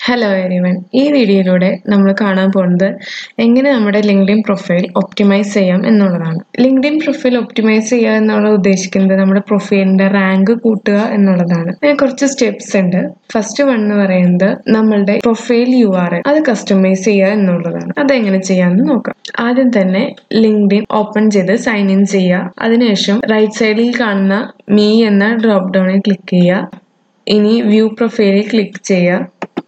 hello everyone ഈ വീഡിയോയിലൂടെ നമ്മൾ കാണാൻ പോകുന്നത് എങ്ങനെ നമ്മുടെ ലിങ്ക്ഡിൻ പ്രൊഫൈൽ ഒപ്റ്റിമൈസ് ചെയ്യാം എന്നുള്ളതാണ് ലിങ്ക്ഡിൻ പ്രൊഫൈൽ ഒപ്റ്റിമൈസ് ചെയ്യുക എന്നുള്ള ഉദ്ദേശിക്കുന്നത് നമ്മുടെ പ്രൊഫൈലിന്റെ റാങ്ക് കൂട്ടുക എന്നുള്ളതാണ് അതിന് കുറച്ച് സ്റ്റെപ്സ് ഉണ്ട് ഫസ്റ്റ് വൺ എന്ന് പറയുന്നത് നമ്മളുടെ പ്രൊഫൈൽ യു ആർ എൽ അത് കസ്റ്റമൈസ് ചെയ്യുക എന്നുള്ളതാണ് അതെങ്ങനെ ചെയ്യാമെന്ന് നോക്കാം ആദ്യം തന്നെ ലിങ്ക്ഡിൻ ഓപ്പൺ ചെയ്ത് സൈൻ ഇൻ ചെയ്യുക അതിനുശേഷം റൈറ്റ് സൈഡിൽ കാണുന്ന മീ എന്ന ഡ്രോപ്പ് ഡൗണിൽ ക്ലിക്ക് ചെയ്യുക ഇനി വ്യൂ പ്രൊഫൈലിൽ ക്ലിക്ക് ചെയ്യുക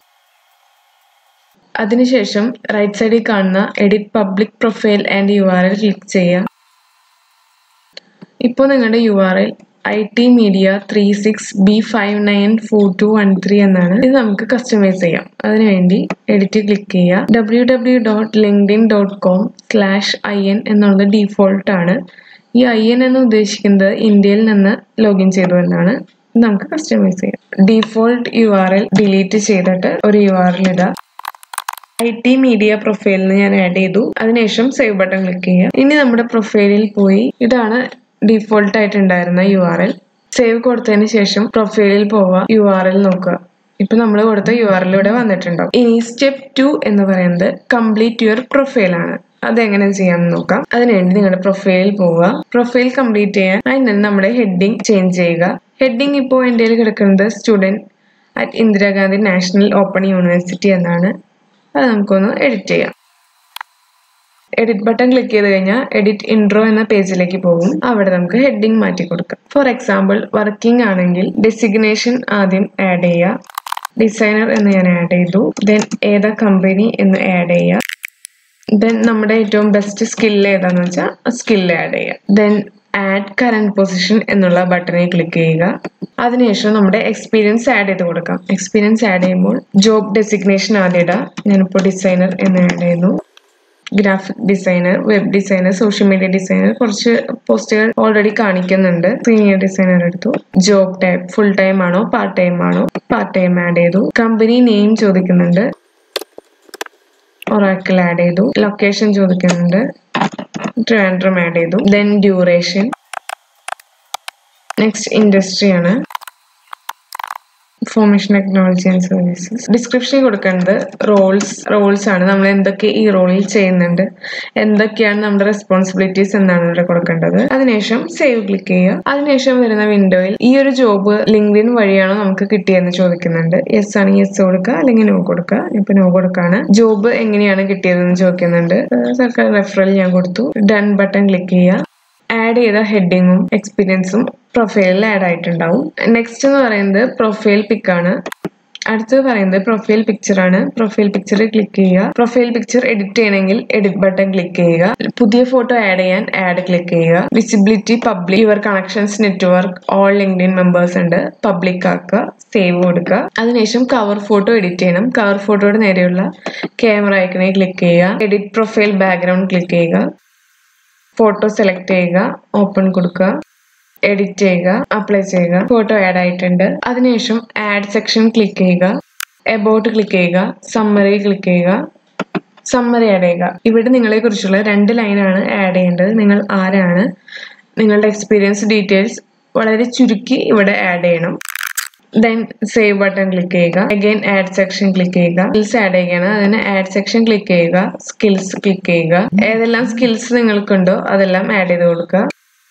അതിനുശേഷം റൈറ്റ് സൈഡിൽ കാണുന്ന edit public profile and U R L click ചെയ്യുക ഇപ്പോൾ നിങ്ങളുടെ U R L I T media three six B five nine four two one three എന്നാണ് ഇത് നമുക്ക് കസ്റ്റമൈസ് ചെയ്യാം അതിനുവേണ്ടി എഡിറ്റ് ക്ലിക്ക് ചെയ്യുക W W dot LinkedIn dot com slash I N എന്നുള്ളത് ഡീഫോൾട്ട് ആണ് ഈ ഐ എൻ എന്ന് ഉദ്ദേശിക്കുന്നത് ഇന്ത്യയിൽ നിന്ന് ലോഗിൻ ചെയ്തു എന്നാണ് ഇത് നമുക്ക് കസ്റ്റമൈസ് ചെയ്യാം default U R L delete ചെയ്തിട്ട് ഒരു യു ആർ എൽ ഇടുക ഐ ടി മീഡിയ പ്രൊഫൈലിന് ഞാൻ ആഡ് ചെയ്തു അതിനുശേഷം സേവ് ബട്ടൺ ക്ലിക്ക് ചെയ്യുക ഇനി നമ്മുടെ പ്രൊഫൈലിൽ പോയി ഇതാണ് ഡീഫോൾട്ട് ആയിട്ടുണ്ടായിരുന്ന യു ആർ എൽ സേവ് കൊടുത്തതിന് ശേഷം പ്രൊഫൈലിൽ പോവുക യു ആർ എൽ നോക്കുക ഇപ്പൊ നമ്മൾ കൊടുത്ത യു ആർ എൽ ഇവിടെ വന്നിട്ടുണ്ടാവും ഇനി സ്റ്റെപ്പ് ടു എന്ന് പറയുന്നത് കംപ്ലീറ്റ് യുവർ പ്രൊഫൈൽ ആണ് അതെങ്ങനെ ചെയ്യാമെന്ന് നോക്കാം അതിനുവേണ്ടി നിങ്ങളുടെ പ്രൊഫൈലിൽ പോവുക പ്രൊഫൈൽ കംപ്ലീറ്റ് ചെയ്യാൻ അതിന് നമ്മുടെ ഹെഡിങ് ചേഞ്ച് ചെയ്യുക ഹെഡിങ് ഇപ്പോൾ എൻ്റെ കയ്യിൽ കിടക്കുന്നത് student at Indira Gandhi national open university എന്നാണ് അത് നമുക്കൊന്ന് എഡിറ്റ് ചെയ്യാം എഡിറ്റ് ബട്ടൺ ക്ലിക്ക് ചെയ്ത് കഴിഞ്ഞാൽ എഡിറ്റ് ഇൻട്രോ എന്ന പേജിലേക്ക് പോകും അവിടെ നമുക്ക് ഹെഡിങ് മാറ്റി കൊടുക്കാം ഫോർ എക്സാമ്പിൾ വർക്കിംഗ് ആണെങ്കിൽ ഡെസിഗ്നേഷൻ ആദ്യം ആഡ് ചെയ്യുക ഡിസൈനർ എന്ന് ഞാൻ ആഡ് ചെയ്തു ദെൻ ഏതാ കമ്പനി എന്ന് ആഡ് ചെയ്യുക ദെൻ നമ്മുടെ ഏറ്റവും ബെസ്റ്റ് സ്കില്ല് ഏതാന്ന് വെച്ചാൽ സ്കില്ല് ആഡ് ചെയ്യുക ദെൻ ആഡ് കറണ്ട് പൊസിഷൻ എന്നുള്ള ബട്ടണിൽ ക്ലിക്ക് ചെയ്യുക അതിനുശേഷം നമ്മുടെ എക്സ്പീരിയൻസ് ആഡ് ചെയ്ത് കൊടുക്കാം എക്സ്പീരിയൻസ് ആഡ് ചെയ്യുമ്പോൾ ജോബ് ഡെസിഗ്നേഷൻ ആദ്യം ഇടാം ഞാനിപ്പോൾ ഡിസൈനർ എന്ന് ആഡ് ചെയ്യുന്നു graphic designer web designer social media designer കുറച്ച് പോസ്റ്റുകൾ ഓൾറെഡി കാണിക്കുന്നുണ്ട് സീനിയർ ഡിസൈനർ എടുത്തു ജോബ് ടൈപ്പ് ഫുൾ ടൈം ആണോ പാർട്ട് ടൈം ആണോ പാർട്ട് ടൈം ആഡ് ചെയ്തു കമ്പനി നെയിം ചോദിക്കുന്നുണ്ട് ഒറാക്കിൾ ആഡ് ചെയ്തു ലൊക്കേഷൻ ചോദിക്കുന്നുണ്ട് ട്രിവാൻഡ്രം ആഡ് ചെയ്തു ദെൻ ഡ്യൂറേഷൻ നെക്സ്റ്റ് ഇൻഡസ്ട്രി ആണ് ഇൻഫോർമേഷൻ ടെക്നോളജി ആൻഡ് സർവീസസ് ഡിസ്ക്രിപ്ഷനിൽ കൊടുക്കേണ്ടത് റോൾസ് റോൾസ് ആണ് നമ്മൾ എന്തൊക്കെ ഈ റോളിൽ ചെയ്യുന്നുണ്ട് എന്തൊക്കെയാണ് നമ്മുടെ റെസ്പോൺസിബിലിറ്റീസ് എന്നാണ് ഇവിടെ കൊടുക്കേണ്ടത് അതിനുശേഷം സേവ് ക്ലിക്ക് ചെയ്യുക അതിനുശേഷം വരുന്ന വിൻഡോയിൽ ഈ ഒരു ജോബ് ലിങ്ക്ഡിൻ വഴിയാണോ നമുക്ക് കിട്ടിയെന്ന് ചോദിക്കുന്നുണ്ട് യെസ് ആണെങ്കിൽ യെസ് കൊടുക്കുക അല്ലെങ്കിൽ നോ കൊടുക്കുക ഇപ്പൊ നോ കൊടുക്കാണ് ജോബ് എങ്ങനെയാണ് കിട്ടിയതെന്ന് ചോദിക്കുന്നുണ്ട് സർക്കാർ റെഫറൽ ഞാൻ കൊടുത്തു ഡൺ ബട്ടൺ ക്ലിക്ക് ചെയ്യുക ആഡ് ചെയ്ത ഹെഡിങ്ങും എക്സ്പീരിയൻസും പ്രൊഫൈലിൽ ആഡ് ആയിട്ടുണ്ടാവും നെക്സ്റ്റ് എന്ന് പറയുന്നത് പ്രൊഫൈൽ പിക്കാണ് അടുത്തത് പറയുന്നത് പ്രൊഫൈൽ പിക്ചർ ആണ് പ്രൊഫൈൽ പിക്ചറിൽ ക്ലിക്ക് ചെയ്യുക പ്രൊഫൈൽ പിക്ചർ എഡിറ്റ് ചെയ്യണമെങ്കിൽ എഡിറ്റ് ബട്ടൺ ക്ലിക്ക് ചെയ്യുക പുതിയ ഫോട്ടോ ആഡ് ചെയ്യാൻ ആഡ് ക്ലിക്ക് ചെയ്യുക visibility public your connections network all LinkedIn members ഉണ്ട് പബ്ലിക് ആക്കുക സേവ് കൊടുക്കുക അതിനുശേഷം കവർ ഫോട്ടോ എഡിറ്റ് ചെയ്യണം കവർ ഫോട്ടോയുടെ നേരെയുള്ള ക്യാമറ ഐക്കണിൽ ക്ലിക്ക് ചെയ്യുക എഡിറ്റ് പ്രൊഫൈൽ ബാക്ക്ഗ്രൗണ്ട് ക്ലിക്ക് ചെയ്യുക ഫോട്ടോ സെലക്ട് ചെയ്യുക ഓപ്പൺ കൊടുക്കുക എഡിറ്റ് ചെയ്യുക അപ്ലൈ ചെയ്യുക ഫോട്ടോ ആഡ് ആയിട്ടുണ്ട് അതിനുശേഷം ആഡ് സെക്ഷൻ ക്ലിക്ക് ചെയ്യുക എബൌട്ട് ക്ലിക്ക് ചെയ്യുക സമ്മറി ക്ലിക്ക് ചെയ്യുക സമ്മറി ആഡ് ചെയ്യുക ഇവിടെ നിങ്ങളെ കുറിച്ചുള്ള രണ്ട് ലൈനാണ് ആഡ് ചെയ്യേണ്ടത് നിങ്ങൾ ആരാണ് നിങ്ങളുടെ എക്സ്പീരിയൻസ് ഡീറ്റെയിൽസ് വളരെ ചുരുക്കി ഇവിടെ ആഡ് ചെയ്യണം ദെൻ സേവ് ബട്ടൺ ക്ലിക്ക് ചെയ്യുക അഗൈൻ ആഡ് സെക്ഷൻ ക്ലിക്ക് ചെയ്യുക സ്കിൽസ് ആഡ് ചെയ്യുകയാണ് അതിന് ആഡ് സെക്ഷൻ ക്ലിക്ക് ചെയ്യുക സ്കിൽസ് ക്ലിക്ക് ചെയ്യുക ഏതെല്ലാം സ്കിൽസ് നിങ്ങൾക്കുണ്ടോ അതെല്ലാം ആഡ് ചെയ്ത് കൊടുക്കുക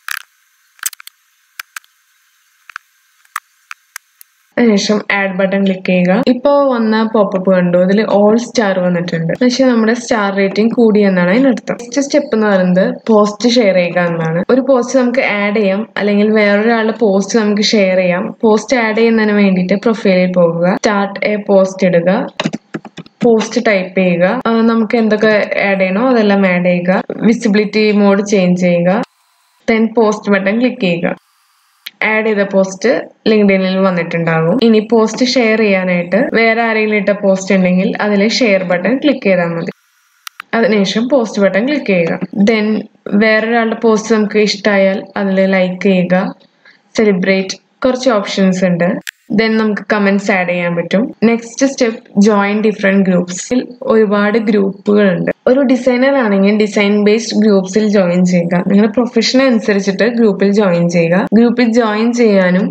അതിനുശേഷം ആഡ് ബട്ടൺ ക്ലിക്ക് ചെയ്യുക ഇപ്പോൾ വന്ന പോപ്പപ്പ് കണ്ടു അതിൽ ഓൾ സ്റ്റാർ വന്നിട്ടുണ്ട് പക്ഷെ നമ്മുടെ സ്റ്റാർ റേറ്റിംഗ് കൂടി എന്നാണ് അതിനർത്ഥം നെക്സ്റ്റ് സ്റ്റെപ്പ് എന്ന് പറയുന്നത് പോസ്റ്റ് ഷെയർ ചെയ്യുക എന്നാണ് ഒരു പോസ്റ്റ് നമുക്ക് ആഡ് ചെയ്യാം അല്ലെങ്കിൽ വേറൊരാളുടെ പോസ്റ്റ് നമുക്ക് ഷെയർ ചെയ്യാം പോസ്റ്റ് ആഡ് ചെയ്യുന്നതിന് വേണ്ടിയിട്ട് പ്രൊഫൈലിൽ പോകുക സ്റ്റാർട്ട് എ പോസ്റ്റ് ഇടുക പോസ്റ്റ് ടൈപ്പ് ചെയ്യുക നമുക്ക് എന്തൊക്കെ ആഡ് ചെയ്യണോ അതെല്ലാം ആഡ് ചെയ്യുക വിസിബിലിറ്റി മോഡ് ചേഞ്ച് ചെയ്യുക ദെൻ പോസ്റ്റ് ബട്ടൺ ക്ലിക്ക് ചെയ്യുക ആഡ് ചെയ്ത പോസ്റ്റ് ലിങ്ക്ഡിനിൽ വന്നിട്ടുണ്ടാകും ഇനി പോസ്റ്റ് ഷെയർ ചെയ്യാനായിട്ട് വേറെ ആരെങ്കിലും ഇട്ട പോസ്റ്റ് ഉണ്ടെങ്കിൽ അതിൽ ഷെയർ ബട്ടൺ ക്ലിക്ക് ചെയ്താൽ മതി അതിനുശേഷം പോസ്റ്റ് ബട്ടൺ ക്ലിക്ക് ചെയ്യുക ദെൻ വേറൊരാളുടെ പോസ്റ്റ് നമുക്ക് ഇഷ്ടമായാൽ അതിൽ ലൈക്ക് ചെയ്യുക സെലിബ്രേറ്റ് കുറച്ച് ഓപ്ഷൻസ് ഉണ്ട് ദെൻ നമുക്ക് കമന്റ്സ് ആഡ് ചെയ്യാൻ പറ്റും നെക്സ്റ്റ് സ്റ്റെപ്പ് ജോയിൻ ഡിഫറെന്റ് ഗ്രൂപ്പ്സിൽ ഒരുപാട് ഗ്രൂപ്പുകളുണ്ട് ഒരു ഡിസൈനർ ആണെങ്കിൽ ഡിസൈൻ ബേസ്ഡ് ഗ്രൂപ്പ്സിൽ ജോയിൻ ചെയ്യുക നിങ്ങളുടെ പ്രൊഫഷൻ അനുസരിച്ചിട്ട് ഗ്രൂപ്പിൽ ജോയിൻ ചെയ്യുക ഗ്രൂപ്പിൽ ജോയിൻ ചെയ്യാനും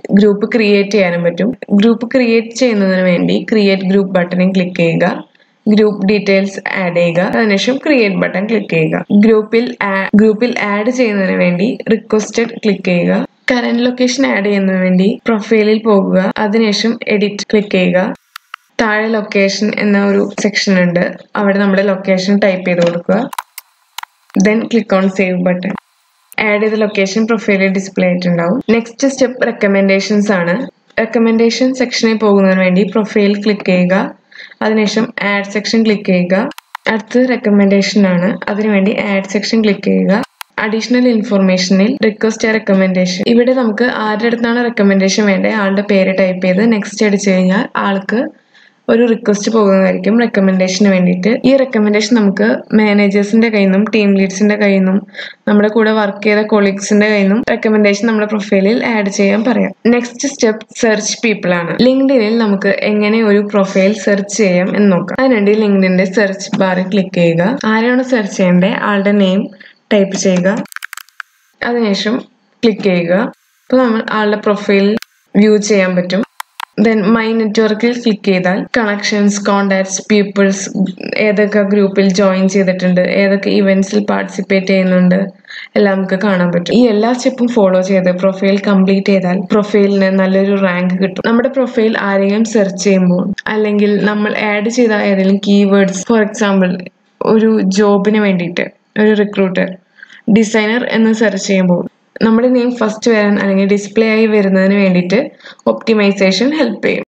ഗ്രൂപ്പ് ക്രിയേറ്റ് ചെയ്യാനും പറ്റും ഗ്രൂപ്പ് ക്രിയേറ്റ് ചെയ്യുന്നതിന് വേണ്ടി ക്രിയേറ്റ് ഗ്രൂപ്പ് ബട്ടണിൽ ക്ലിക്ക് ചെയ്യുക ഗ്രൂപ്പ് ഡീറ്റെയിൽസ് ആഡ് ചെയ്യുക അതിനുശേഷം ക്രിയേറ്റ് ബട്ടൺ ക്ലിക്ക് ചെയ്യുക ഗ്രൂപ്പിൽ ഗ്രൂപ്പിൽ ആഡ് ചെയ്യുന്നതിന് വേണ്ടി റിക്വസ്റ്റഡ് ക്ലിക്ക് ചെയ്യുക കറന്റ് ലൊക്കേഷൻ ആഡ് ചെയ്യുന്നതിന് വേണ്ടി പ്രൊഫൈലിൽ പോകുക അതിനുശേഷം എഡിറ്റ് ക്ലിക്ക് ചെയ്യുക താഴെ ലൊക്കേഷൻ എന്ന ഒരു സെക്ഷൻ ഉണ്ട് അവിടെ നമ്മുടെ ലൊക്കേഷൻ ടൈപ്പ് ചെയ്ത് കൊടുക്കുക then click on save button add ചെയ്ത ലൊക്കേഷൻ പ്രൊഫൈലിൽ ഡിസ്പ്ലേ ആയിട്ടുണ്ടാവും നെക്സ്റ്റ് സ്റ്റെപ്പ് റെക്കമെൻഡേഷൻസ് ആണ് റെക്കമെൻഡേഷൻ സെക്ഷനിൽ പോകുന്നതിന് വേണ്ടി പ്രൊഫൈൽ ക്ലിക്ക് ചെയ്യുക അതിനുശേഷം ആഡ് സെക്ഷൻ ക്ലിക്ക് ചെയ്യുക അടുത്തത് റെക്കമെൻഡേഷൻ ആണ് അതിനുവേണ്ടി ആഡ് സെക്ഷൻ ക്ലിക്ക് ചെയ്യുക അഡീഷണൽ ഇൻഫർമേഷനിൽ റിക്വസ്റ്റ് റെക്കമെൻഡേഷൻ ഇവിടെ നമുക്ക് ആരുടെ അടുത്താണ് റെക്കമെൻഡേഷൻ വേണ്ടത് ആളുടെ പേര് ടൈപ്പ് ചെയ്ത് നെക്സ്റ്റ് അടിച്ചു കഴിഞ്ഞാൽ ആൾക്ക് ഒരു റിക്വസ്റ്റ് പോകുന്നതായിരിക്കും റെക്കമെൻഡേഷന് വേണ്ടിയിട്ട് ഈ റെക്കമെൻഡേഷൻ നമുക്ക് മാനേജേഴ്സിന്റെ കയ്യിൽ നിന്നും ടീം ലീഡ്സിന്റെ കയ്യിൽ നിന്നും നമ്മുടെ കൂടെ വർക്ക് ചെയ്ത കൊളീഗ്സിന്റെ കയ്യിൽ നിന്നും റെക്കമെൻഡേഷൻ നമ്മുടെ പ്രൊഫൈലിൽ ആഡ് ചെയ്യാൻ പറയാം നെക്സ്റ്റ് സ്റ്റെപ്പ് സെർച്ച് പീപ്പിൾ ആണ് ലിങ്ക്ഡിനിൽ നമുക്ക് എങ്ങനെ ഒരു പ്രൊഫൈൽ സെർച്ച് ചെയ്യാം എന്ന് നോക്കാം അതിനുവേണ്ടി ലിങ്ക്ഡിന്റെ സെർച്ച് ബാറിൽ ക്ലിക്ക് ചെയ്യുക ആരാണ് സെർച്ച് ചെയ്യേണ്ടത് ആളുടെ നെയിം ടൈപ്പ് ചെയ്യുക അതിനുശേഷം ക്ലിക്ക് ചെയ്യുക അപ്പോൾ നമ്മൾ ആളുടെ പ്രൊഫൈൽ വ്യൂ ചെയ്യാൻ പറ്റും ദെൻ മൈ നെറ്റ്വർക്കിൽ ക്ലിക്ക് ചെയ്താൽ കണക്ഷൻസ് കോണ്ടാക്ട്സ് പീപ്പിൾസ് ഏതൊക്കെ ഗ്രൂപ്പിൽ ജോയിൻ ചെയ്തിട്ടുണ്ട് ഏതൊക്കെ ഇവന്റ്സിൽ പാർട്ടിസിപ്പേറ്റ് ചെയ്യുന്നുണ്ട് എല്ലാം നമുക്ക് കാണാൻ പറ്റും ഈ എല്ലാ സ്റ്റെപ്പും ഫോളോ ചെയ്ത് പ്രൊഫൈൽ കംപ്ലീറ്റ് ചെയ്താൽ പ്രൊഫൈലിന് നല്ലൊരു റാങ്ക് കിട്ടും നമ്മുടെ പ്രൊഫൈൽ ആരെങ്കിലും സെർച്ച് ചെയ്യുമ്പോൾ അല്ലെങ്കിൽ നമ്മൾ ആഡ് ചെയ്ത ഏതെങ്കിലും കീവേഡ്സ് ഫോർ എക്സാമ്പിൾ ഒരു ജോബിന് വേണ്ടിയിട്ട് ഒരു റിക്രൂട്ടർ ഡിസൈനർ എന്ന് സെർച്ച് ചെയ്യുമ്പോൾ നമ്മുടെ നെയിം ഫസ്റ്റ് വരാൻ അല്ലെങ്കിൽ ഡിസ്പ്ലേ ആയി വരുന്നതിന് വേണ്ടിയിട്ട് ഒപ്റ്റിമൈസേഷൻ ഹെൽപ്പ് ചെയ്യും